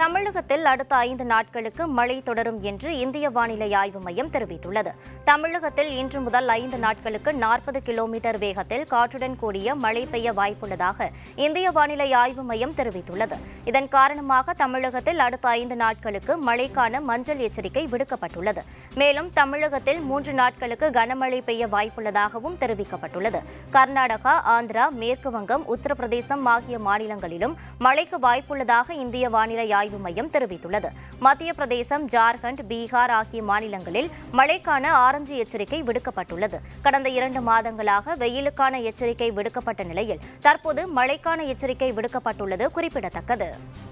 தமிழகத்தில் அடுத்த ஐந்து நாட்களுக்கு மழை தொடரும் என்று இந்திய வானிலை ஆய்வு மையம் தெரிவித்துள்ளது தமிழகத்தில் இன்று முதல் ஐந்து நாட்களுக்கு நாற்பது கிலோமீட்டர் வேகத்தில் காற்றுடன் கூடிய மழை பெய்ய வாய்ப்புள்ளதாக இந்திய வானிலை ஆய்வு மையம் தெரிவித்துள்ளது இதன் காரணமாக தமிழகத்தில் அடுத்த ஐந்து நாட்களுக்கு மழைக்கான மஞ்சள் எச்சரிக்கை விடுக்கப்பட்டுள்ளது மேலும் தமிழகத்தில் மூன்று நாட்களுக்கு கனமழை பெய்ய வாய்ப்புள்ளதாகவும் தெரிவிக்கப்பட்டுள்ளது கர்நாடகா ஆந்திரா மேற்கு வங்கம் உத்தரப்பிரதேசம் ஆகிய மாநிலங்களிலும் மழைக்கு வாய்ப்புள்ளதாக இந்திய வானிலை ஆய்வு மையம் தெரிவித்துள்ளது மத்திய பிரதேசம் ஜார்க்கண்ட் பீகார் ஆகிய மாநிலங்களில் மழைக்கான ஆரஞ்சு எச்சரிக்கை விடுக்கப்பட்டுள்ளது கடந்த இரண்டு மாதங்களாக வெயிலுக்கான எச்சரிக்கை விடுக்கப்பட்ட நிலையில் தற்போது மழைக்கான எச்சரிக்கை விடுக்கப்பட்டுள்ளது குறிப்பிடத்தக்கது